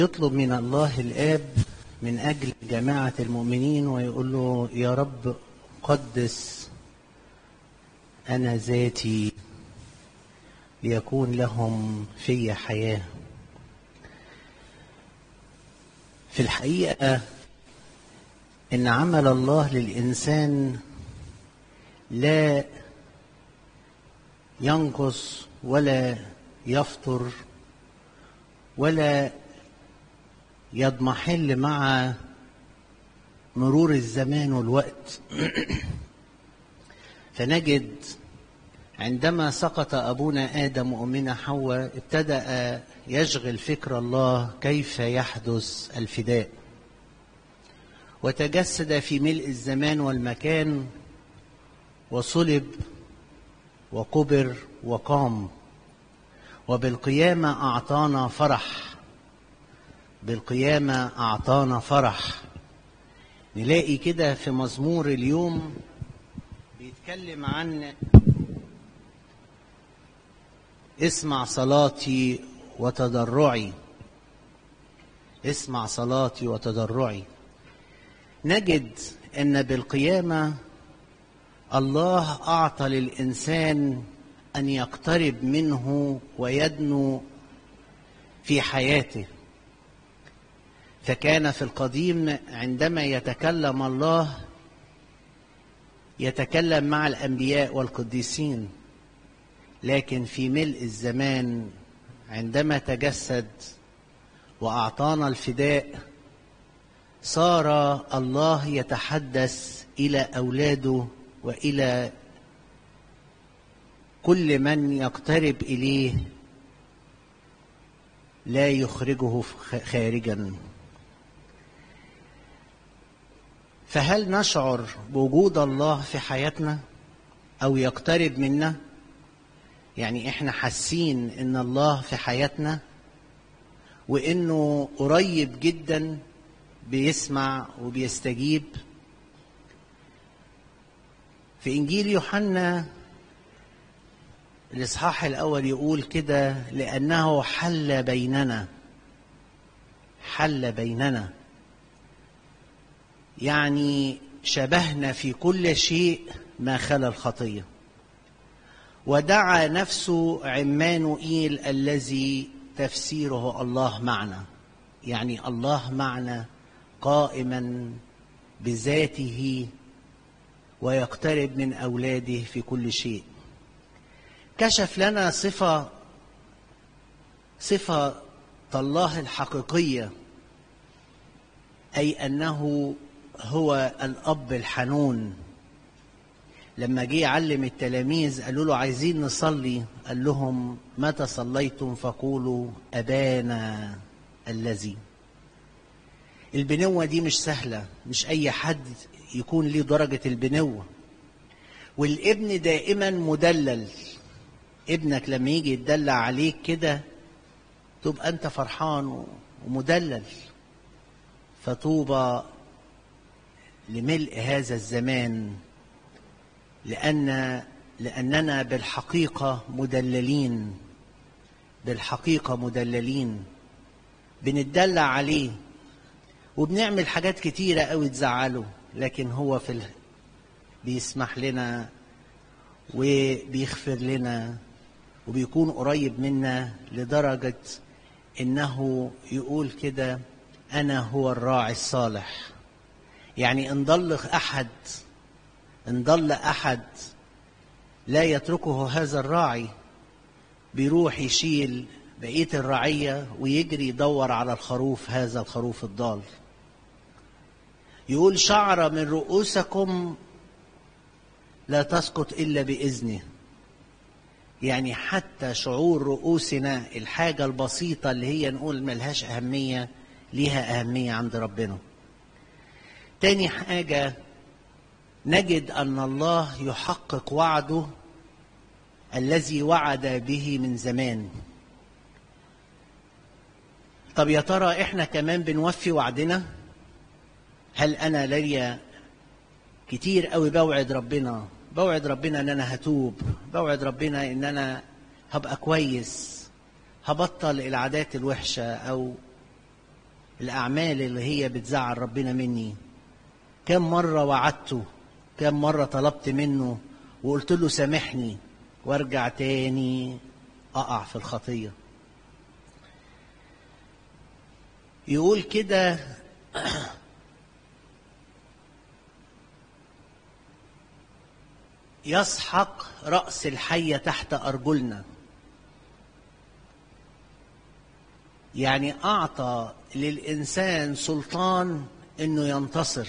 يطلب من الله الآب من أجل جماعة المؤمنين ويقول له يا رب قدس أنا ذاتي ليكون لهم في حياة في الحقيقة إن عمل الله للإنسان لا ينقص ولا يفطر ولا يضمحل مع مرور الزمان والوقت فنجد عندما سقط ابونا ادم وامنا حواء ابتدا يشغل فكر الله كيف يحدث الفداء وتجسد في ملء الزمان والمكان وصلب وقبر وقام وبالقيامه اعطانا فرح بالقيامه اعطانا فرح نلاقي كده في مزمور اليوم بيتكلم عن اسمع صلاتي وتضرعي اسمع صلاتي وتضرعي نجد ان بالقيامه الله اعطى للانسان ان يقترب منه ويدنو في حياته فكان في القديم عندما يتكلم الله يتكلم مع الانبياء والقديسين لكن في ملء الزمان عندما تجسد واعطانا الفداء صار الله يتحدث الى اولاده والى كل من يقترب اليه لا يخرجه خارجا فهل نشعر بوجود الله في حياتنا او يقترب منا يعني احنا حاسين ان الله في حياتنا وانه قريب جدا بيسمع وبيستجيب في انجيل يوحنا الاصحاح الاول يقول كده لانه حل بيننا حل بيننا يعني شبهنا في كل شيء ما خلا الخطيه ودعا نفسه عمانوئيل الذي تفسيره الله معنا يعني الله معنا قائما بذاته ويقترب من اولاده في كل شيء كشف لنا صفه صفه الله الحقيقيه اي انه هو الاب الحنون لما جه يعلم التلاميذ قالوا له عايزين نصلي قال لهم متى صليتم فقولوا ابانا الذي البنوة دي مش سهلة مش أي حد يكون ليه درجة البنوة والابن دائما مدلل ابنك لما يجي يتدلع عليك كده تبقى أنت فرحان ومدلل فطوبى لملء هذا الزمان لأن لأننا بالحقيقة مدللين بالحقيقة مدللين بنتدلع عليه وبنعمل حاجات كتيرة قوي تزعله لكن هو في ال... بيسمح لنا وبيغفر لنا وبيكون قريب منا لدرجة إنه يقول كده أنا هو الراعي الصالح يعني إن ضل أحد إن ضل أحد لا يتركه هذا الراعي بيروح يشيل بقية الرعية ويجري يدور على الخروف هذا الخروف الضال يقول شعرة من رؤوسكم لا تسقط إلا بإذنه يعني حتى شعور رؤوسنا الحاجة البسيطة اللي هي نقول ملهاش أهمية ليها أهمية عند ربنا تاني حاجة نجد أن الله يحقق وعده الذي وعد به من زمان طب يا ترى احنا كمان بنوفي وعدنا هل انا ليا كتير قوي بوعد ربنا بوعد ربنا ان انا هتوب بوعد ربنا ان انا هبقى كويس هبطل العادات الوحشه او الأعمال اللي هي بتزعل ربنا مني كم مرة وعدته كم مرة طلبت منه وقلت له سامحني وارجع تاني أقع في الخطية يقول كده يسحق رأس الحية تحت أرجلنا يعني أعطى للإنسان سلطان إنه ينتصر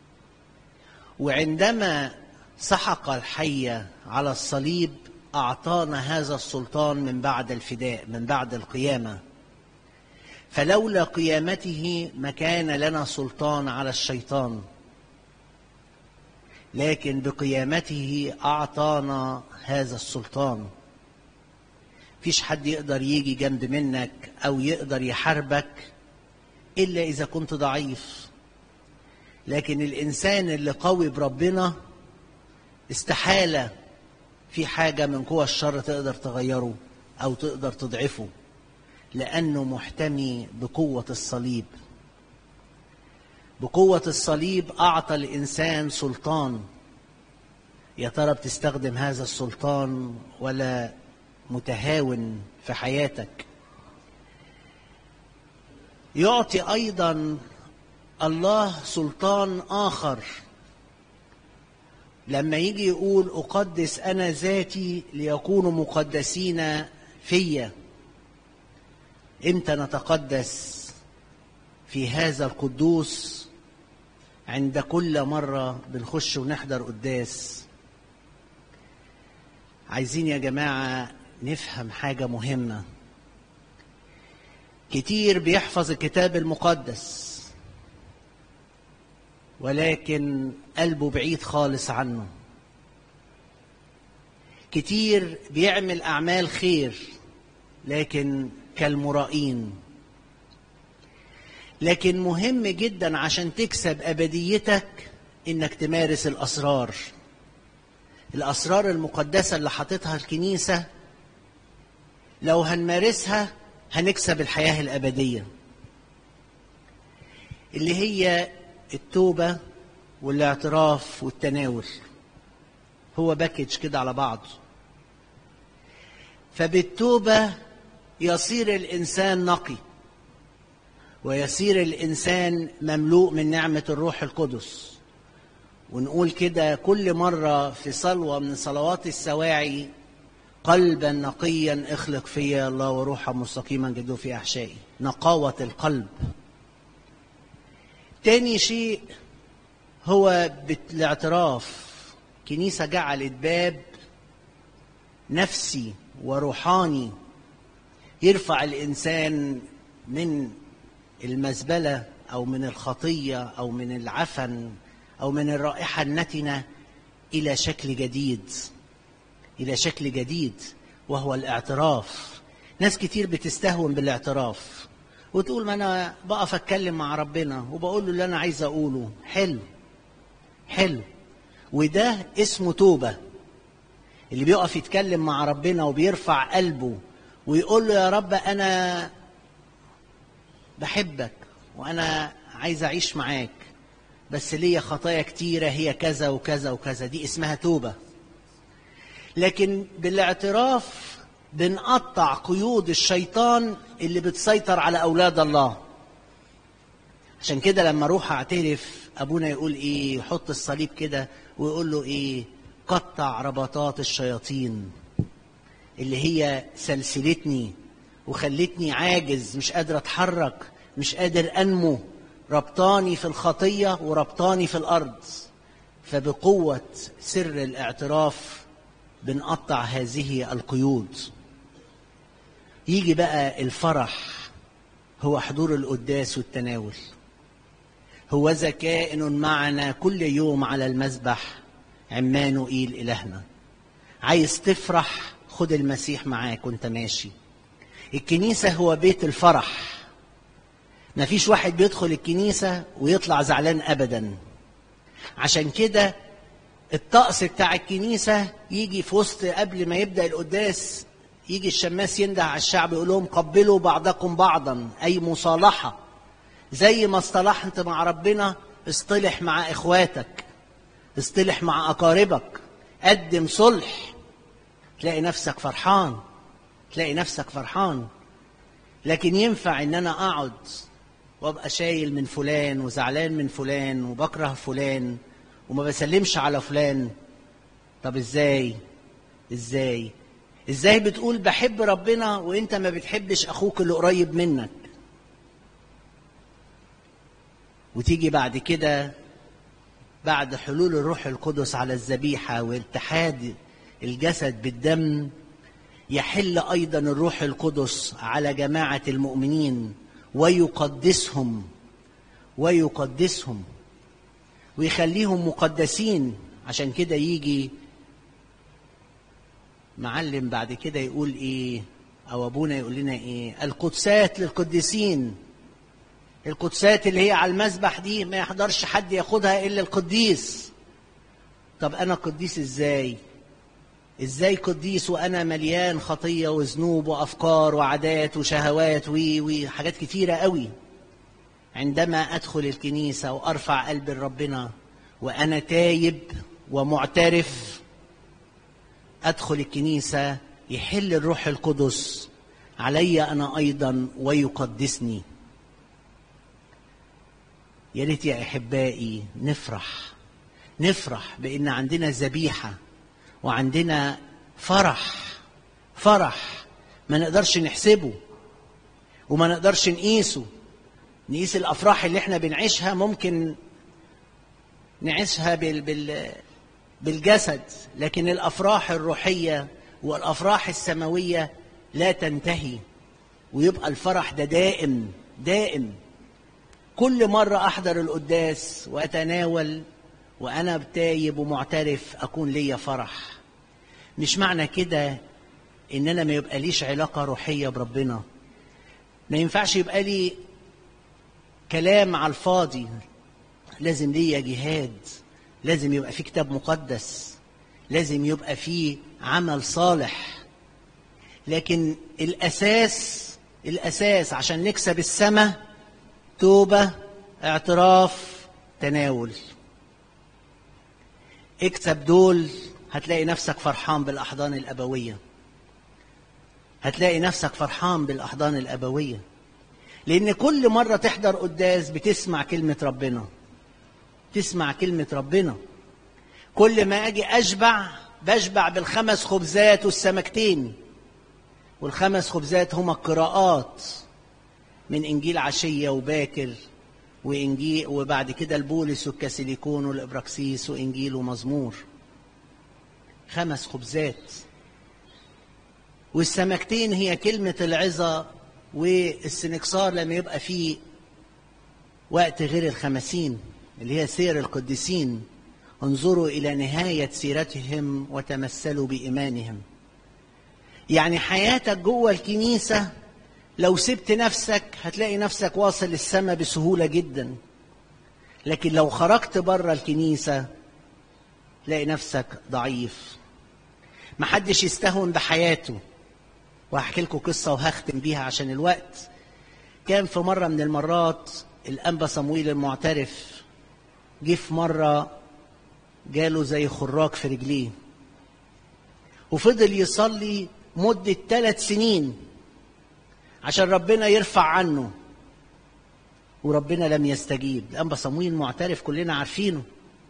وعندما سحق الحية على الصليب أعطانا هذا السلطان من بعد الفداء من بعد القيامة فلولا قيامته ما كان لنا سلطان على الشيطان لكن بقيامته أعطانا هذا السلطان فيش حد يقدر يجي جنب منك أو يقدر يحاربك إلا إذا كنت ضعيف لكن الإنسان اللي قوي بربنا استحالة في حاجة من قوى الشر تقدر تغيره أو تقدر تضعفه لأنه محتمي بقوة الصليب بقوة الصليب أعطى الإنسان سلطان يا ترى بتستخدم هذا السلطان ولا متهاون في حياتك يعطي أيضا الله سلطان آخر لما يجي يقول أقدس أنا ذاتي ليكونوا مقدسين فيا إمتى نتقدس في هذا القدوس عند كل مرة بنخش ونحضر قداس عايزين يا جماعة نفهم حاجة مهمة كتير بيحفظ الكتاب المقدس ولكن قلبه بعيد خالص عنه كتير بيعمل أعمال خير لكن كالمرائين لكن مهم جدا عشان تكسب أبديتك إنك تمارس الأسرار الأسرار المقدسة اللي حاططها الكنيسة لو هنمارسها هنكسب الحياة الأبدية اللي هي التوبة والاعتراف والتناول هو باكج كده على بعضه فبالتوبة يصير الإنسان نقي ويصير الإنسان مملوء من نعمة الروح القدس ونقول كده كل مرة في صلوة من صلوات السواعي قلبا نقيا اخلق فيا الله وروحا مستقيما جدو في أحشائي نقاوة القلب تاني شيء هو بالاعتراف كنيسة جعلت باب نفسي وروحاني يرفع الإنسان من المزبلة أو من الخطية أو من العفن أو من الرائحة النتنة إلى شكل جديد إلى شكل جديد وهو الاعتراف ناس كتير بتستهون بالاعتراف وتقول ما أنا بقف أتكلم مع ربنا وبقول له اللي أنا عايز أقوله حلو حلو وده اسمه توبة اللي بيقف يتكلم مع ربنا وبيرفع قلبه ويقول له يا رب أنا بحبك وأنا عايز أعيش معاك بس ليا خطايا كتيرة هي كذا وكذا وكذا دي اسمها توبة لكن بالاعتراف بنقطع قيود الشيطان اللي بتسيطر على أولاد الله عشان كده لما اروح اعترف ابونا يقول ايه يحط الصليب كده ويقول له ايه قطع ربطات الشياطين اللي هي سلسلتني وخلتني عاجز مش قادر اتحرك مش قادر انمو ربطاني في الخطيه وربطاني في الارض فبقوه سر الاعتراف بنقطع هذه القيود يجي بقى الفرح هو حضور القداس والتناول هو كائن معنا كل يوم على المذبح عمانوئيل إلهنا عايز تفرح خد المسيح معاك وانت ماشي الكنيسة هو بيت الفرح ما فيش واحد بيدخل الكنيسة ويطلع زعلان أبدا عشان كده الطقس بتاع الكنيسة يجي في وسط قبل ما يبدأ القداس يجي الشماس ينده على الشعب يقول لهم قبلوا بعضكم بعضا أي مصالحة زي ما اصطلحت مع ربنا اصطلح مع اخواتك اصطلح مع اقاربك قدم صلح تلاقي نفسك فرحان تلاقي نفسك فرحان لكن ينفع ان انا اقعد وابقى شايل من فلان وزعلان من فلان وبكره فلان وما بسلمش على فلان طب ازاي ازاي ازاي بتقول بحب ربنا وانت ما بتحبش اخوك اللي قريب منك وتيجي بعد كده بعد حلول الروح القدس على الذبيحه واتحاد الجسد بالدم يحل ايضا الروح القدس على جماعه المؤمنين ويقدسهم ويقدسهم ويخليهم مقدسين عشان كده يجي معلم بعد كده يقول ايه او ابونا يقول لنا ايه القدسات للقديسين القدسات اللي هي على المسبح دي ما يحضرش حد ياخدها الا القديس طب انا قديس ازاي ازاي قديس وانا مليان خطيه وذنوب وافكار وعادات وشهوات وي وي حاجات كتيره قوي عندما ادخل الكنيسه وارفع قلبي لربنا وانا تايب ومعترف ادخل الكنيسه يحل الروح القدس علي انا ايضا ويقدسني يا ريت يا احبائي نفرح نفرح بان عندنا ذبيحه وعندنا فرح فرح ما نقدرش نحسبه وما نقدرش نقيسه نقيس الافراح اللي احنا بنعيشها ممكن نعيشها بال بال بالجسد لكن الافراح الروحيه والافراح السماويه لا تنتهي ويبقى الفرح ده دائم دائم كل مره احضر القداس واتناول وانا تايب ومعترف اكون ليا فرح مش معنى كده ان انا ما يبقى ليش علاقه روحيه بربنا ما ينفعش يبقى لي كلام على الفاضي لازم ليا جهاد لازم يبقى في كتاب مقدس لازم يبقى في عمل صالح لكن الاساس الاساس عشان نكسب السماء توبه اعتراف تناول اكسب دول هتلاقي نفسك فرحان بالاحضان الابويه هتلاقي نفسك فرحان بالاحضان الابويه لان كل مره تحضر قداس بتسمع كلمه ربنا تسمع كلمه ربنا كل ما اجي اشبع بشبع بالخمس خبزات والسمكتين والخمس خبزات هما القراءات من انجيل عشيه وباكر وانجيل وبعد كده البولس والكاسيليكون والابراكسيس وانجيل ومزمور خمس خبزات والسمكتين هي كلمة العظة والسنكسار لما يبقى فيه وقت غير الخمسين اللي هي سير القديسين انظروا إلى نهاية سيرتهم وتمثلوا بإيمانهم يعني حياتك جوه الكنيسة لو سبت نفسك هتلاقي نفسك واصل للسماء بسهولة جدا لكن لو خرجت بره الكنيسة تلاقي نفسك ضعيف محدش يستهون بحياته وهحكي لكم قصة وهختم بيها عشان الوقت كان في مرة من المرات الأنبا صمويل المعترف جه في مرة جاله زي خراج في رجليه وفضل يصلي مدة ثلاث سنين عشان ربنا يرفع عنه وربنا لم يستجيب الأنبا صمويل معترف كلنا عارفينه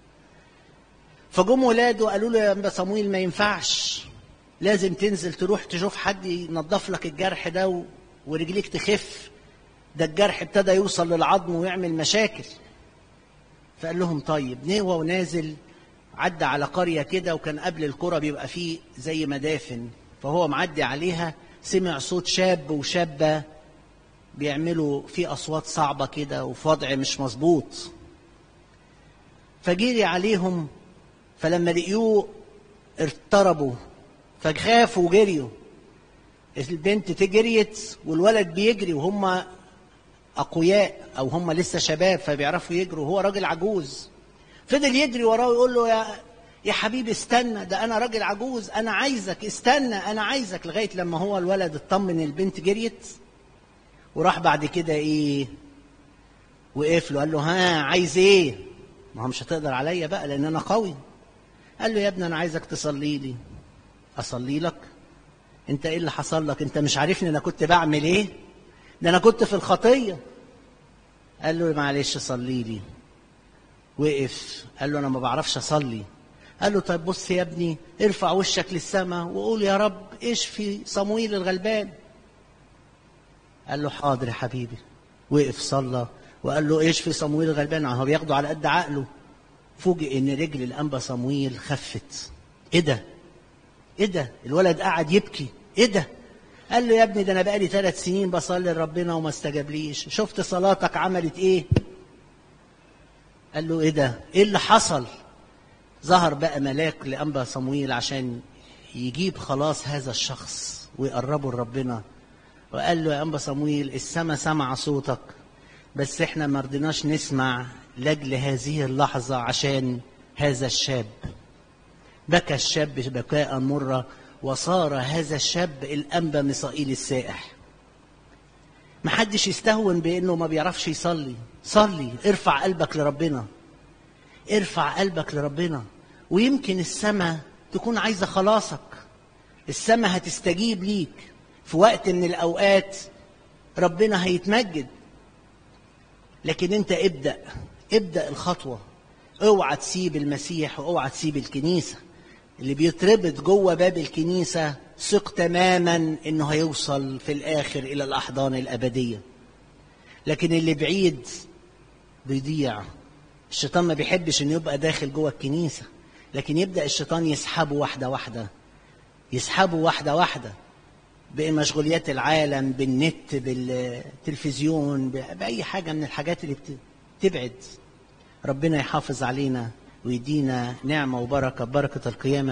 فجم ولاده قالوا له يا أنبا صمويل ما ينفعش لازم تنزل تروح تشوف حد ينظف لك الجرح ده و... ورجليك تخف ده الجرح ابتدى يوصل للعظم ويعمل مشاكل فقال لهم طيب نهوى ونازل عدى على قرية كده وكان قبل القرى بيبقى فيه زي مدافن فهو معدي عليها سمع صوت شاب وشابة بيعملوا في أصوات صعبة كده وفي وضع مش مظبوط فجري عليهم فلما لقيوه اضطربوا فخافوا وجريوا البنت تجريت والولد بيجري وهم اقوياء او هم لسه شباب فبيعرفوا يجروا وهو راجل عجوز فضل يجري وراه ويقول له يا يا حبيبي استنى ده انا راجل عجوز انا عايزك استنى انا عايزك لغايه لما هو الولد اطمن البنت جريت وراح بعد كده ايه وقف له قال له ها عايز ايه ما هو مش هتقدر عليا بقى لان انا قوي قال له يا ابني انا عايزك تصلي لي اصلي لك انت ايه اللي حصل لك انت مش عارفني انا كنت بعمل ايه ده انا كنت في الخطيه قال له معلش صلي لي وقف قال له انا ما بعرفش اصلي قال له طيب بص يا ابني ارفع وشك للسماء وقول يا رب اشفي صمويل الغلبان قال له حاضر يا حبيبي وقف صلى وقال له اشفي صمويل الغلبان هو بياخده على قد عقله فوجئ ان رجل الانبا صمويل خفت ايه ده ايه ده الولد قعد يبكي ايه ده قال له يا ابني ده انا بقالي ثلاث سنين بصلي لربنا وما استجابليش شفت صلاتك عملت ايه قال له ايه ده ايه اللي حصل ظهر بقى ملاك لانبا صمويل عشان يجيب خلاص هذا الشخص ويقربه لربنا وقال له يا انبا صمويل السما سمع صوتك بس احنا ما رضيناش نسمع لاجل هذه اللحظه عشان هذا الشاب بكى الشاب بكاء مرة وصار هذا الشاب الأنبا مصائيل السائح محدش يستهون بأنه ما بيعرفش يصلي صلي ارفع قلبك لربنا ارفع قلبك لربنا ويمكن السماء تكون عايزة خلاصك السماء هتستجيب ليك في وقت من الأوقات ربنا هيتمجد لكن انت ابدأ ابدأ الخطوة اوعى تسيب المسيح واوعى تسيب الكنيسه اللي بيتربط جوه باب الكنيسة ثق تماما انه هيوصل في الاخر الى الاحضان الابدية لكن اللي بعيد بيضيع الشيطان ما بيحبش انه يبقى داخل جوه الكنيسة لكن يبدأ الشيطان يسحبه واحدة واحدة يسحبه واحدة واحدة بمشغوليات العالم بالنت بالتلفزيون بأي حاجة من الحاجات اللي بتبعد ربنا يحافظ علينا ويدينا نعمة وبركة بركة القيامة